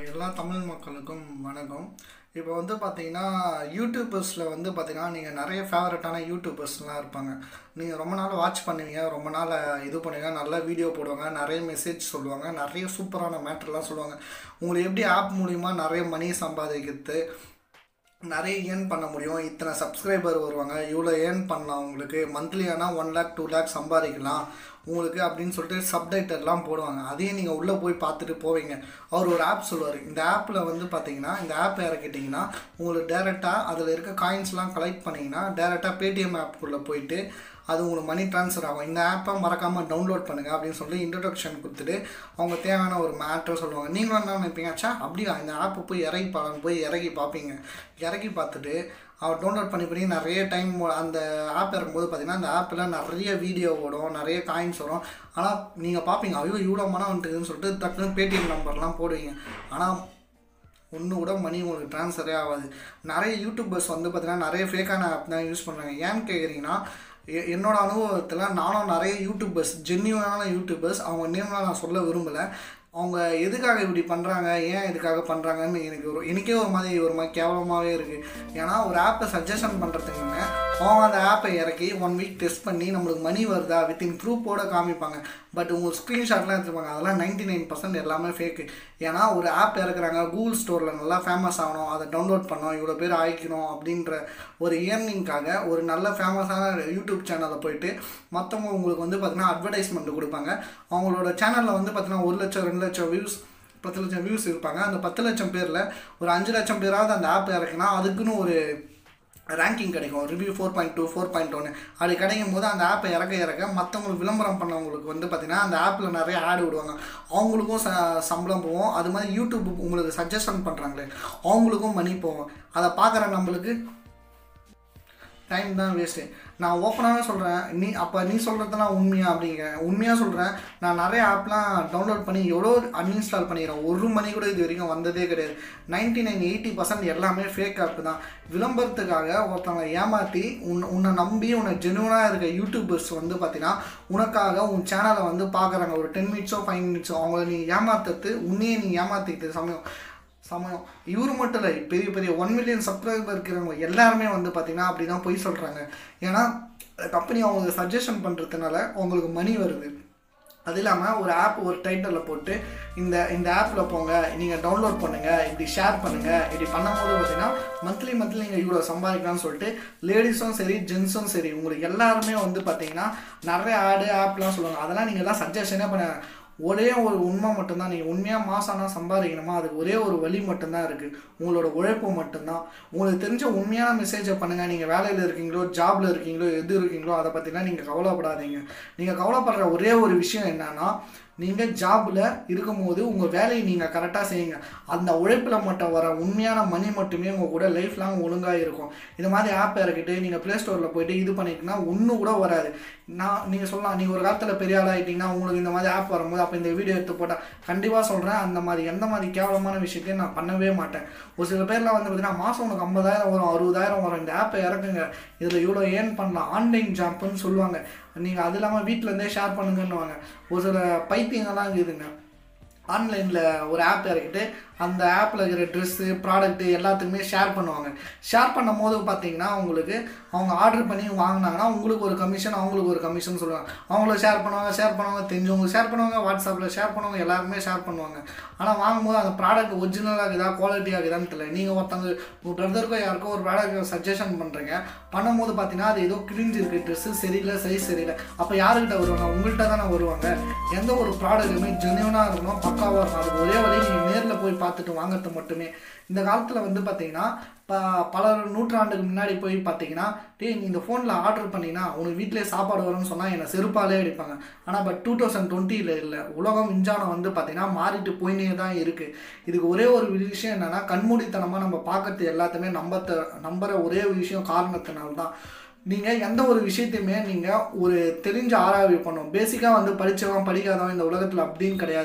எல்லா தமிழ் மக்களுக்கும் வணக்கம் இப்போ வந்து பார்த்தீங்கன்னா யூடியூபர்ஸில் வந்து பார்த்தீங்கன்னா நீங்கள் நிறைய ஃபேவரட்டான யூடியூபர்ஸ்லாம் இருப்பாங்க நீங்கள் ரொம்ப நாள் வாட்ச் பண்ணுவீங்க ரொம்ப நாள் இது பண்ணுவீங்க நல்ல வீடியோ போடுவாங்க நிறைய மெசேஜ் சொல்லுவாங்க நிறைய சூப்பரான மேட்டர்லாம் சொல்லுவாங்க உங்களுக்கு எப்படி ஆப் மூலிமா நிறைய மணி சம்பாதிக்கிறது நிறைய ஏர்ன் பண்ண முடியும் இத்தனை சப்ஸ்கிரைபர் வருவாங்க இவ்வளோ ஏர்ன் பண்ணலாம் உங்களுக்கு மந்த்லி ஆனால் ஒன் லேக் டூ லேக் சம்பாதிக்கலாம் உங்களுக்கு அப்படின்னு சொல்லிட்டு சப்டைட்டர்லாம் போடுவாங்க அதையும் நீங்கள் உள்ளே போய் பார்த்துட்டு போவீங்க அவர் ஒரு ஆப் சொல்லுவார் இந்த ஆப்பில் வந்து பார்த்தீங்கன்னா இந்த ஆப் இறக்கிட்டிங்கன்னா உங்களுக்கு டேரெக்டாக அதில் இருக்க காயின்ஸ்லாம் கலெக்ட் பண்ணிங்கன்னா டேரெக்டாக பேடிஎம் ஆப்புக்குள்ளே போயிட்டு அது உங்களுக்கு மணி ட்ரான்ஸ்ஃபர் ஆகும் இந்த ஆப்பை மறக்காமல் டவுன்லோட் பண்ணுங்கள் அப்படின்னு சொல்லி இன்ட்ரடக்ஷன் கொடுத்துட்டு அவங்க தேவையான ஒரு மேட்ரு சொல்லுவாங்க நீங்களும் என்ன நினைப்பீங்க அச்சா அப்படியா இந்த ஆப்பை போய் இறக்கி பாருங்க போய் இறக்கி பார்ப்பீங்க இறக்கி பார்த்துட்டு அவர் டவுன்லோட் பண்ணி பண்ணி நிறைய டைம் அந்த ஆப் இறக்கும்போது பார்த்தீங்கன்னா அந்த ஆப்பில் நிறைய வீடியோ ஓடும் நிறைய காயின்ஸ் வரும் ஆனால் நீங்கள் பார்ப்பீங்க ஐயோ இவ்வளோ மனம் வந்துட்டுதுன்னு சொல்லிட்டு டக்குன்னு பேடிஎம் நம்பர்லாம் போடுவீங்க ஆனால் ஒன்று கூட மணி உங்களுக்கு ட்ரான்ஸ்ஃபரே ஆகாது நிறைய யூடியூபர்ஸ் வந்து பார்த்தீங்கன்னா நிறைய ஃபேக்கான ஆப் தான் யூஸ் பண்ணுறாங்க ஏன்னு கேட்குறீங்கன்னா எ- என்னோட அனுபவத்தில் நானும் நிறைய யூடியூபர்ஸ் ஜென்யூனான யூடியூபர்ஸ் அவங்க நேம்லாம் நான் சொல்ல விரும்பலை அவங்க எதுக்காக இப்படி பண்ணுறாங்க ஏன் இதுக்காக பண்ணுறாங்கன்னு எனக்கு ஒரு எனக்கே ஒரு மாதிரி ஒரு மாதிரி கேவலமாகவே இருக்குது ஏன்னா ஒரு ஆப்பை சஜஷன் பண்ணுறதுக்குங்க அவங்க அந்த ஆப்பை இறக்கி ஒன் வீக் டெஸ்ட் பண்ணி நம்மளுக்கு மணி வருதா வித்தின் ப்ரூஃபோட காமிப்பாங்க பட் உங்களுக்கு ஸ்க்ரீன்ஷாட்லாம் எடுத்துப்பாங்க அதெல்லாம் நைன்டி நைன் பர்சன்ட் எல்லாமே ஃபேக்கு ஏன்னா ஒரு ஆப் இறக்குறாங்க கூகுள் ஸ்டோரில் நல்லா ஃபேமஸ் ஆகணும் அதை டவுன்லோட் பண்ணணும் இவ்வளோ பேர் ஆயிக்கணும் அப்படின்ற ஒரு ஏர்னிங்காக ஒரு நல்ல ஃபேமஸான யூடியூப் சேனலில் போயிட்டு மற்றவங்க உங்களுக்கு வந்து பார்த்தீங்கன்னா அட்வர்டைஸ்மெண்ட் கொடுப்பாங்க அவங்களோட சேனலில் வந்து பார்த்தீங்கன்னா ஒரு லட்சம் ரெண்டு லட்சம் வியூஸ் பத்து லட்சம் வியூஸ் இருப்பாங்க அந்த பத்து லட்சம் பேரில் ஒரு அஞ்சு லட்சம் பேராவது அந்த ஆப் இறக்குனா அதுக்குன்னு ஒரு ரேங்கிங் கிடைக்கும் review four point two four point ஒன்று அப்படி கிடைக்கும் போது அந்த ஆப்பை இறக்க இறக்க மற்றவங்களுக்கு விளம்பரம் பண்ணவங்களுக்கு வந்து பார்த்திங்கன்னா அந்த ஆப்பில் நிறைய ஆடு விடுவாங்க அவங்களுக்கும் ச சம்பளம் போகும் அது மாதிரி யூடியூப் உங்களுக்கு சஜஷன் பண்ணுறாங்களே அவங்களுக்கும் மணி போகும் அதை பார்க்குற நம்மளுக்கு டைம் தான் வேஸ்ட்டு நான் ஓப்பனாகவே சொல்கிறேன் நீ அப்போ நீ சொல்கிறதெல்லாம் உண்மையா அப்படிங்க உண்மையாக சொல்கிறேன் நான் நிறைய ஆப்லாம் டவுன்லோட் பண்ணி எவ்வளோ அன்இன்ஸ்டால் பண்ணிக்கிறேன் ஒரு மணி கூட இது வரைக்கும் வந்ததே கிடையாது நைன்டி நைன் எயிட்டி பர்சன்ட் எல்லாமே ஃபேக் ஆப் தான் விளம்பரத்துக்காக ஒருத்தவங்க ஏமாற்றி உன் உன்னை நம்பி உன்னை ஜெனுவனாக இருக்க யூடியூபர்ஸ் வந்து பார்த்தீங்கன்னா உனக்காக உன் சேனலை வந்து பார்க்குறாங்க ஒரு டென் மினிட்ஸோ ஃபைவ் மினிட்ஸோ அவங்கள நீ ஏமாத்துறது உன்னையே நீ ஏமாற்றிக்கிட்டு சமயம் சமயம் இவரு மட்டும் இல்லை பெரிய பெரிய ஒன் மில்லியன் சப்ஸ்கிரைபர் இருக்கிறவங்க எல்லாருமே வந்து பார்த்தீங்கன்னா அப்படி தான் போய் சொல்கிறாங்க ஏன்னா கம்பெனி அவங்களுக்கு சஜஷன் பண்ணுறதுனால அவங்களுக்கு மணி வருது அது இல்லாமல் ஒரு ஆப் ஒரு டைட்டிலில் போட்டு இந்த இந்த ஆப்பில் போங்க நீங்கள் டவுன்லோட் பண்ணுங்கள் இப்படி ஷேர் பண்ணுங்கள் இப்படி பண்ணும்போது பார்த்தீங்கன்னா மந்த்லி மந்த்லி நீங்கள் இவ்வளோ சம்பாதிக்கலாம்னு சொல்லிட்டு லேடிஸும் சரி ஜென்ஸும் சரி உங்களுக்கு எல்லாருமே வந்து பார்த்தீங்கன்னா நிறைய ஆடு ஆப்லாம் சொல்லுவாங்க அதெல்லாம் நீங்கள் எல்லாம் சஜஷனே பண்ண ஒரே ஒரு உண்மை மட்டும்தான் நீங்கள் உண்மையாக மாசானா சம்பாதிக்கணுமா அதுக்கு ஒரே ஒரு வழி மட்டும்தான் இருக்குது உங்களோட உழைப்பு மட்டும்தான் உங்களுக்கு தெரிஞ்ச உண்மையான மெசேஜை பண்ணுங்கள் நீங்கள் வேலையில் இருக்கீங்களோ ஜாபில் இருக்கீங்களோ எது இருக்கீங்களோ அதை பற்றிலாம் நீங்கள் கவலைப்படாதீங்க நீங்கள் கவலைப்படுற ஒரே ஒரு விஷயம் என்னன்னா நீங்கள் ஜாபில் இருக்கும்போது உங்கள் வேலையை நீங்கள் கரெக்டாக செய்யுங்க அந்த உழைப்பில் மட்டும் வர உண்மையான மணி மட்டுமே உங்கள் கூட லைஃப் லாங் ஒழுங்காக இருக்கும் இது மாதிரி ஆப் இறக்கிட்டு நீங்கள் ப்ளே ஸ்டோரில் போயிட்டு இது பண்ணிட்டீங்கன்னா ஒன்றும் கூட வராது நான் நீங்கள் சொல்லலாம் நீங்கள் ஒரு காலத்தில் பெரிய ஆள் ஆகிட்டீங்கன்னா உங்களுக்கு இந்த மாதிரி ஆப் வரும்போது அப்போ இந்த வீடியோ எடுத்து போட்டால் கண்டிப்பாக சொல்கிறேன் அந்த மாதிரி எந்த மாதிரி கேவலமான விஷயத்தையும் நான் பண்ணவே மாட்டேன் ஒரு சில பேர்லாம் வந்து பார்த்தீங்கன்னா மாதம் உனக்கு ஐம்பதாயிரம் வரும் அறுபதாயிரம் வரும் இந்த ஆப்பை இறக்குங்க இதில் இவ்வளோ ஏர்ன் பண்ணலாம் ஆன்லைன் ஜாப்னு சொல்லுவாங்க நீங்கள் அது இல்லாமல் வீட்டிலேருந்தே ஷேர் பண்ணுங்கன்னுவாங்க ஒரு சில பைத்தியங்கள்லாம் இருக்குதுங்க ஆன்லைனில் ஒரு ஆப் இறக்கிட்டு அந்த ஆப்பில் இருக்கிற ட்ரெஸ்ஸு ப்ராடக்ட்டு எல்லாத்துக்குமே ஷேர் பண்ணுவாங்க ஷேர் பண்ணும் போது பார்த்தீங்கன்னா உங்களுக்கு அவங்க ஆர்டர் பண்ணி வாங்கினாங்கன்னா உங்களுக்கு ஒரு கமிஷன் அவங்களுக்கு ஒரு கமிஷன் சொல்லுவாங்க அவங்கள ஷேர் பண்ணுவாங்க ஷேர் பண்ணுவாங்க தெரிஞ்சவங்க ஷேர் பண்ணுவாங்க வாட்ஸ்அப்பில் ஷேர் பண்ணுவாங்க எல்லாருமே ஷேர் பண்ணுவாங்க ஆனால் வாங்கும்போது அந்த ப்ராடக்ட் ஒரிஜினலாக இருக்குதா குவாலிட்டியாக இருக்குதான்னு தெரியல நீங்கள் ஒருத்தவங்க உங்கள் பிரதருக்கோ யாருக்கோ ஒரு ப்ராடக்ட் சஜஷன் பண்ணுறீங்க பண்ணும்போது பார்த்தீங்கன்னா அது ஏதோ கிழிஞ்சு இருக்குது ட்ரெஸ்ஸு சரியில்லை சைஸ் சரியில்லை அப்போ யாருக்கிட்ட வருவாங்க உங்கள்கிட்ட தானே வருவாங்க எந்த ஒரு ப்ராடக்ட்டுமே ஜென்யூனாக இருக்கணும் பக்காவாக இருக்கும் அதுக்கு ஒரே வழி நீங்கள் நேரில் போய் பார்த்துட்டு வாங்குறது மட்டுமே இந்த காலத்தில் வந்து பார்த்தீங்கன்னா ப பல நூற்றாண்டுக்கு முன்னாடி போய் பார்த்தீங்கன்னா டேய் நீ இந்த ஃபோனில் ஆர்டர் பண்ணினா உனக்கு வீட்டிலே சாப்பாடு வரும்னு சொன்னால் என்னை செருப்பாலே அடிப்பாங்க ஆனால் பட் டூ தௌசண்ட் டுவெண்ட்டியில் இல்லை உலகம் விஞ்ஞானம் வந்து பார்த்தீங்கன்னா மாறிட்டு போயினே தான் இருக்குது இதுக்கு ஒரே ஒரு விஷயம் என்னென்னா கண்மூடித்தனமாக நம்ம பார்க்கறது எல்லாத்தையுமே நம்பத்த நம்புற ஒரே ஒரு விஷயம் காரணத்தினால தான் நீங்கள் எந்த ஒரு விஷயத்தையுமே நீங்கள் ஒரு தெரிஞ்ச ஆராய்வு பண்ணணும் பேசிக்காக வந்து படித்தவன் படிக்காதவன் இந்த உலகத்தில் அப்படின்னு கிடையாது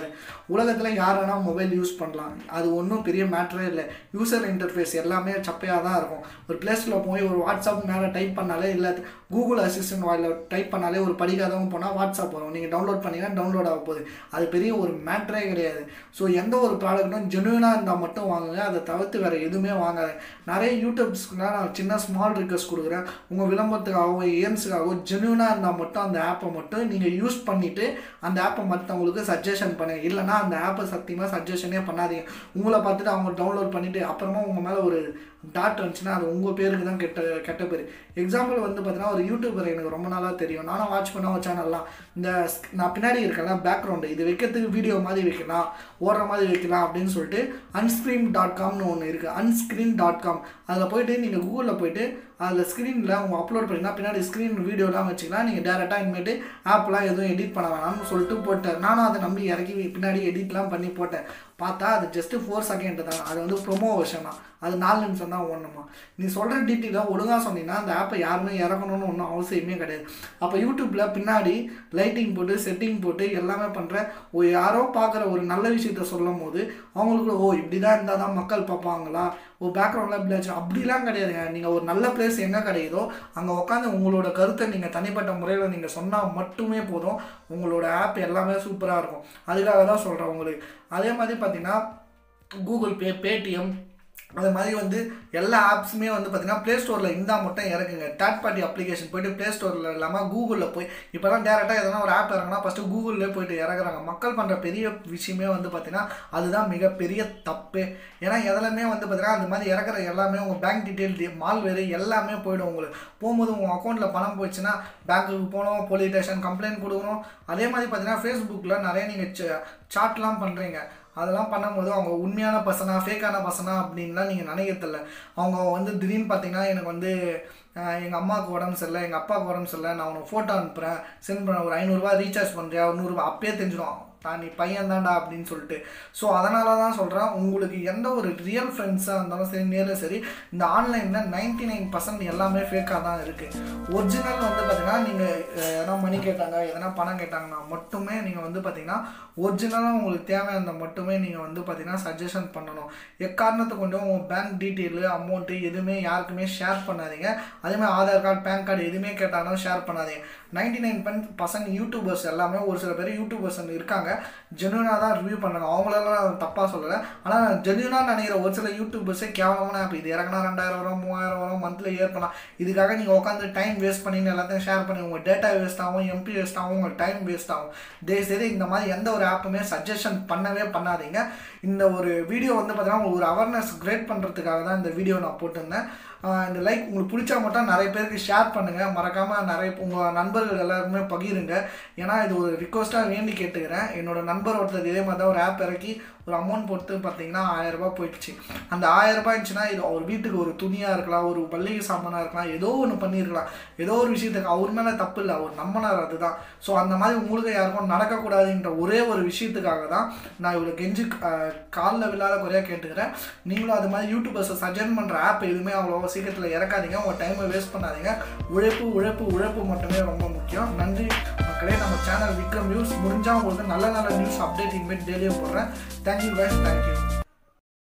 உலகத்தில் யார் வேணால் மொபைல் யூஸ் பண்ணலாம் அது ஒன்றும் பெரிய மேட்டரே இல்லை யூசர் இன்டர்ஃபேஸ் எல்லாமே சப்பையாக தான் இருக்கும் ஒரு பிளேஸில் போய் ஒரு வாட்ஸ்அப் மேலே டைப் பண்ணாலே இல்லை கூகுள் அசிஸ்டன்ட் வாயில் டைப் பண்ணாலே ஒரு படிக்காதவங்க போனால் வாட்ஸ்அப் வரும் நீங்கள் டவுன்லோட் பண்ணீங்கன்னா டவுன்லோட் ஆக போகுது அது பெரிய ஒரு மேட்டரே கிடையாது ஸோ எந்த ஒரு ப்ராடக்ட்டும் ஜெனுவனாக இருந்தால் மட்டும் வாங்குங்க அதை தவிர்த்து வேறு எதுவுமே வாங்காது நிறைய யூடியூப்ஸ்க்குலாம் நான் சின்ன ஸ்மால் ரிக்வஸ்ட் கொடுக்குறேன் உங்கள் விளம்பரத்துக்காகவோ ஏம்ஸுக்காகவோ ஜெனுவனாக இருந்தால் மட்டும் அந்த ஆப்பை மட்டும் நீங்கள் யூஸ் பண்ணிவிட்டு அந்த ஆப்பை மற்றவங்களுக்கு சஜஷன் பண்ணுங்க இல்லைனா அந்த ஆப்பை சத்தியமாக சஜஷனே பண்ணாதீங்க உங்களை பார்த்துட்டு அவங்க டவுன்லோட் பண்ணிவிட்டு அப்புறமா உங்கள் மேலே ஒரு டாட் வந்துச்சுன்னா அது உங்கள் பேருக்கு தான் கெட்ட கெட்ட பேர் எக்ஸாம்பிள் வந்து பார்த்தீங்கன்னா ஒரு யூடியூபர் எனக்கு ரொம்ப நாளாக தெரியும் நானும் வாட்ச் பண்ண ஒரு சேனல்லாம் இந்த sk- நான் பின்னாடி இருக்கல பேக்ரவுண்டு இது வைக்கிறதுக்கு வீடியோ மாதிரி வைக்கலாம் ஓடுற மாதிரி வைக்கலாம் அப்படின்னு சொல்லிட்டு அன்ஸ்க்ரீன் டாட் காம்னு ஒன்று இருக்குது அன்ஸ்க்ரீன் டாட் காம் அதில் போயிட்டு நீங்கள் கூகுளில் போயிட்டு அதில் ஸ்க்ரீனில் அவங்க அப்லோட் பண்ணிங்கன்னா பின்னாடி ஸ்க்ரீன் வீடியோலாம் வச்சுக்கலாம் நீங்கள் டேரெக்டாக இனிமேட்டு ஆப்லாம் எதுவும் எடிட் பண்ண வேணாம்னு சொல்லிட்டு போட்டேன் நானும் அதை நம்பி இறக்கி பின்னாடி எடிட்லாம் பண்ணி போட்டேன் பார்த்தா அது ஜஸ்ட்டு ஃபோர் செகண்ட் தான் அது வந்து ப்ரொமோ வெர்ஷன் தான் அது நாலு நிமிஷம் தான் ஓடணுமா நீ சொல்கிற டீட்டெயிலாக ஒழுங்காக சொன்னீங்கன்னா அந்த ஆப்பை யாருமே இறக்கணும்னு ஒன்றும் அவசியமே கிடையாது அப்போ யூடியூப்பில் பின்னாடி லைட்டிங் போட்டு செட்டிங் போட்டு எல்லாமே பண்ணுற ஒரு யாரோ பார்க்குற ஒரு நல்ல விஷயத்த சொல்லும் போது அவங்களுக்கு ஓ இப்படி தான் இருந்தால் தான் மக்கள் பார்ப்பாங்களா ஓ பேக்ரவுண்டில் இப்படி ஆச்சு அப்படிலாம் கிடையாதுங்க நீங்கள் ஒரு நல்ல பிளேஸ் எங்கே கிடைக்குதோ அங்கே உட்காந்து உங்களோட கருத்தை நீங்கள் தனிப்பட்ட முறையில் நீங்கள் சொன்னால் மட்டுமே போதும் உங்களோட ஆப் எல்லாமே சூப்பராக இருக்கும் அதுக்காக தான் சொல்கிறேன் உங்களுக்கு அதே மாதிரி பார்த்தீங்கன்னா கூகுள் பே பேடிஎம் அது மாதிரி வந்து எல்லா ஆப்ஸுமே வந்து பார்த்தீங்கன்னா ப்ளே ஸ்டோரில் இருந்தால் மட்டும் இறக்குங்க தேர்ட் பார்ட்டி அப்ளிகேஷன் போயிட்டு ப்ளே ஸ்டோரில் இல்லாமல் கூகுளில் போய் இப்போலாம் டேரெக்டாக எதனா ஒரு ஆப் இறங்கினா ஃபஸ்ட்டு கூகுளில் போயிட்டு இறக்குறாங்க மக்கள் பண்ணுற பெரிய விஷயமே வந்து பார்த்தீங்கன்னா அதுதான் மிகப்பெரிய தப்பு ஏன்னா எதுலையுமே வந்து பார்த்தீங்கன்னா அந்த மாதிரி இறக்குற எல்லாமே உங்கள் பேங்க் டீட்டெயில் மால்வேரு எல்லாமே போயிடும் உங்களுக்கு போகும்போது உங்கள் அக்கௌண்ட்டில் பணம் போயிடுச்சுன்னா பேங்க்குக்கு போகணும் போலீஸ் ஸ்டேஷன் கம்ப்ளைண்ட் கொடுக்கணும் அதே மாதிரி பார்த்தீங்கன்னா ஃபேஸ்புக்கில் நிறைய நீங்கள் சாட்லாம் பண்ணுறீங்க அதெல்லாம் பண்ணும்போது அவங்க உண்மையான பர்சனா ஃபேக்கான பர்சனா அப்படின்லாம் நீங்கள் நினைக்கிறதில்ல அவங்க வந்து திடீர்னு பார்த்தீங்கன்னா எனக்கு வந்து எங்கள் அம்மாவுக்கு உடம்பு சரியில்லை எங்கள் அப்பாவுக்கு உடம்பு சரியில்லை நான் உனக்கு ஃபோட்டோ அனுப்புகிறேன் சென்ட் பண்ண ஒரு ஐநூறுரூவா ரீசார்ஜ் பண்ணுறியா ஒரு நூறுரூவா அப்பயே தெரிஞ்சிடும் தான் நீ பையன் தான்டா அப்படின்னு சொல்லிட்டு ஸோ அதனால தான் சொல்கிறேன் உங்களுக்கு எந்த ஒரு ரியல் ஃப்ரெண்ட்ஸாக இருந்தாலும் சரி நேரில் சரி இந்த ஆன்லைனில் நைன்டி நைன் பர்சன்ட் எல்லாமே ஃபேக்காக தான் இருக்குது ஒரிஜினல் வந்து பார்த்தீங்கன்னா நீங்கள் எதனா மணி கேட்டாங்க எதனா பணம் கேட்டாங்கன்னா மட்டுமே நீங்கள் வந்து பார்த்தீங்கன்னா ஒரிஜினலாக உங்களுக்கு தேவையானதை மட்டுமே நீங்கள் வந்து பார்த்தீங்கன்னா சஜஷன் பண்ணணும் எக்காரணத்தை கொண்டும் உங்கள் பேங்க் டீட்டெயிலு அமௌண்ட்டு எதுவுமே யாருக்குமே ஷேர் பண்ணாதீங்க அதே மாதிரி ஆதார் கார்டு பேன் கார்டு எதுவுமே கேட்டாலும் ஷேர் பண்ணாதீங்க நைன்டி நைன் பர்சன்ட் யூடியூபர்ஸ் எல்லாமே ஒரு சில பேர் யூடியூபர்ஸ் இருக்காங்க ஜென்யூனாக தான் ரிவ்யூ பண்ணாங்க அவங்களெல்லாம் தப்பாக சொல்லலை ஆனால் ஜென்யூனாக நினைக்கிற ஒரு சில யூடியூபர்ஸே கேவலமான ஆப் இது இறங்கினா ரெண்டாயிரம் வரும் மூவாயிரம் வரும் மந்த்லி ஏர் பண்ணலாம் இதுக்காக நீங்கள் உட்காந்து டைம் வேஸ்ட் பண்ணி எல்லாத்தையும் ஷேர் பண்ணி உங்கள் டேட்டா வேஸ்ட் ஆகும் எம்பி வேஸ்ட் ஆகும் உங்கள் டைம் வேஸ்ட் ஆகும் தயவுசெய்து இந்த மாதிரி எந்த ஒரு ஆப்புமே சஜஷன் பண்ணவே பண்ணாதீங்க இந்த ஒரு வீடியோ வந்து பார்த்தீங்கன்னா ஒரு அவேர்னஸ் கிரியேட் பண்ணுறதுக்காக தான் இந்த வீடியோ நான் போட்டிருந்தேன் ஆஹ் இந்த லைக் உங்களுக்கு பிடிச்சா மட்டும் நிறைய பேருக்கு ஷேர் பண்ணுங்கள் மறக்காமல் நிறைய உங்கள் நண்பர்கள் எல்லாருக்குமே பகிருங்க ஏன்னா இது ஒரு ரிக்வஸ்ட்டாக வேண்டி கேட்டுக்கிறேன் என்னோட நண்பர் ஒருத்தர் இதே மாதிரி தான் ஒரு ஆப் இறக்கி ஒரு அமௌண்ட் போட்டு பார்த்தீங்கன்னா ஆயிரம் ரூபாய் போயிடுச்சு அந்த ஆயிரம் ரூபாய் இருந்துச்சுன்னா இது அவர் வீட்டுக்கு ஒரு துணியாக இருக்கலாம் ஒரு மல்லிகை சாமானாக இருக்கலாம் ஏதோ ஒன்று பண்ணியிருக்கலாம் ஏதோ ஒரு விஷயத்துக்கு அவர் மேலே தப்பு இல்லை அவர் நம்பினார் அதுதான் ஸோ அந்த மாதிரி உங்களுக்கு யாருக்கும் நடக்கக்கூடாதுன்ற ஒரே ஒரு விஷயத்துக்காக தான் நான் இவ்வளோ கெஞ்சி காலில் விழாத குறையாக கேட்டுக்கிறேன் நீங்களும் அது மாதிரி யூடியூபர்ஸை சஜன் பண்ணுற ஆப் எதுவுமே அவ்வளோ சீக்கிரத்தில் இறக்காதீங்க உங்கள் டைமை வேஸ்ட் பண்ணாதீங்க உழைப்பு உழைப்பு உழைப்பு மட்டுமே ரொம்ப முக்கியம் நன்றி மக்களே நம்ம சேனல் விக்ரம் நியூஸ் முடிஞ்சால் உங்களுக்கு நல்ல நல்ல நியூஸ் அப்டேட் இனிமேல் டெய்லியும் போடுறேன் தேங்க்யூ guys தேங்க்யூ